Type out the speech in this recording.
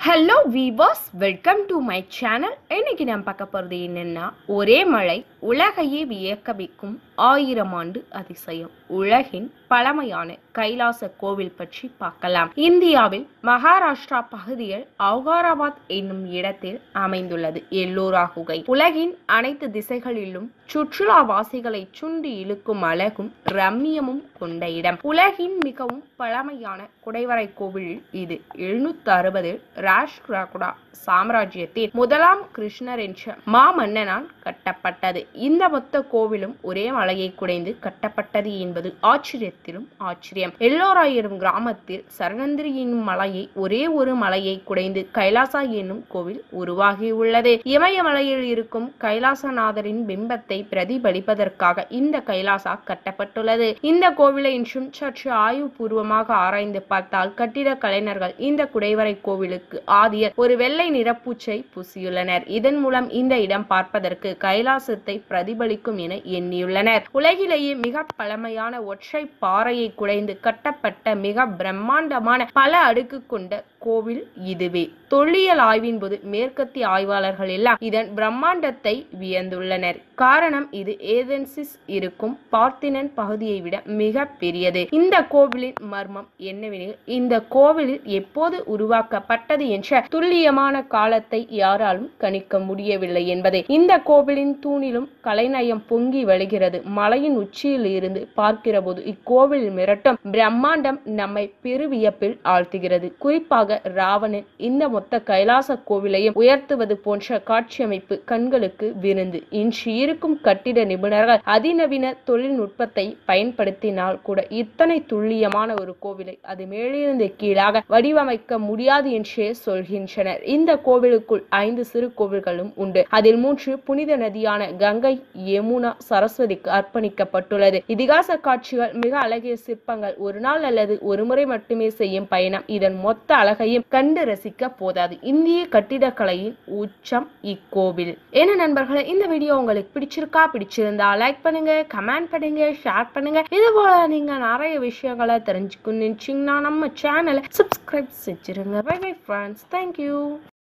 hello viewers welcome to my channel இன்னைக்கு நான் பார்க்க போகிறது என்னன்னா ஒரே மழை உலகையே வியக்க வைக்கும் ஆயிரம் ஆண்டு அதிசயம் உலகின் பழமையான கைலாச கோவில் பற்றி பார்க்கலாம் இந்தியாவில் மகாராஷ்டிரா பகுதியில் அவுகாராபாத் என்னும் இடத்தில் அமைந்துள்ளது எல்லோரா குகை உலகின் அனைத்து திசைகளிலும் சுற்றுலாவாசிகளை சுண்டி இழுக்கும் அழகும் ரம்மியமும் கொண்ட இடம் உலகின் மிகவும் பழமையான குடைவரை கோவில் இது எழுநூத்தி அறுபதில் ராஷ்டிராகுடா சாம்ராஜ்யத்தின் முதலாம் கிருஷ்ணர் என்ற மாமன்னனால் கட்டப்பட்டது இந்த மொத்த கோவிலும் ஒரே மலையை குடைந்து கட்டப்பட்டது என்பது ஆச்சரியத்திலும் ஆச்சரியம் எல்லோராயிரம் கிராமத்தில் சரணந்திரி என்னும் மலையை ஒரே ஒரு மலையை குடைந்து கைலாசா என்னும் கோவில் உருவாகியுள்ளது இமயமலையில் இருக்கும் கைலாசநாதரின் பிம்பத்தை பிரதிபலிப்பதற்காக இந்த கைலாசா கட்டப்பட்டுள்ளது இந்த கோவிலை இன்றும் சற்று ஆய்வுபூர்வமாக ஆராய்ந்து பார்த்தால் கட்டிட கலைஞர்கள் இந்த குடைவரை கோவிலுக்கு ஆதியர் ஒரு வெள்ளை நிறப்பூச்சை பூசியுள்ளனர் இதன் மூலம் இந்த இடம் பார்ப்பதற்கு கைலாசத்தை பிரதிபலிக்கும் என எண்ணியுள்ளனர் உலகிலேயே மிக பழமையான ஒற்றை பாறையை குடைந்து கட்டப்பட்ட மிக பிரம்மாண்டமான பல அடுக்கு கொண்ட கோவில் இதுவே தொல்லியல் ஆய்வின் போது மேற்கத்திய ஆய்வாளர்கள் எல்லாம் இதன் பிரம்மாண்டத்தை வியந்துள்ளனர் காரணம் இது ஏதென்சிஸ் இருக்கும் பார்த்தினன் பகுதியை விட மிக பெரியது இந்த கோவிலின் மர்மம் என்னவெனில் இந்த கோவிலில் எப்போது உருவாக்கப்பட்டது என்ற துல்லியமான காலத்தை யாராலும் கணிக்க முடியவில்லை என்பதே இந்த கோவிலின் தூணிலும் கலைநயம் பொங்கி வழிகிறது மலையின் உச்சியில் இருந்து பார்க்கிற போது இக்கோவில் மிரட்டும் பிரம்மாண்டம் நம்மை பெருவியப்பில் ஆழ்த்துகிறது குறிப்பாக ராவணன் இந்த மொத்த கைலாச கோவிலையும் உயர்த்துவது போன்ற காட்சியமைப்பு கண்களுக்கு விருந்து இன்று இருக்கும் கட்டிட நிபுணர்கள் அதிநவீன தொழில்நுட்பத்தை பயன்படுத்தினால் கூட இத்தனை துல்லியமான ஒரு கோவிலை அது மேலிருந்து கீழாக வடிவமைக்க முடியாது என்றே சொல்கின்றனர் இந்த கோவிலுக்குள் ஐந்து சிறு கோவில்களும் உண்டு அதில் மூன்று புனித நதியான கங்கை யமுனா சரஸ்வதிக்கு அர்ப்பணிக்கப்பட்டுள்ளது இதிகாச காட்சிகள் மிக அழகிய சிற்பங்கள் ஒரு நாள் அல்லது ஒரு முறை மட்டுமே செய்யும் பயணம் இதன் மொத்த அழகையும் கண்டு ரசிக்க போதாது இந்திய கட்டிடக்கலையின் உச்சம் இக்கோவில் என்ன நண்பர்களே இந்த வீடியோ உங்களுக்கு பிடிச்சிருக்கா பிடிச்சிருந்தா லைக் பண்ணுங்க கமெண்ட் பண்ணுங்க ஷேர் பண்ணுங்க இது போல நீங்க நிறைய விஷயங்களை தெரிஞ்சுக்கணும்னு நினைச்சீங்கன்னா நம்ம சேனலை சப்ஸ்கிரைப் செஞ்சிருங்க பை பை ஃப்ரெண்ட்ஸ் தேங்க்யூ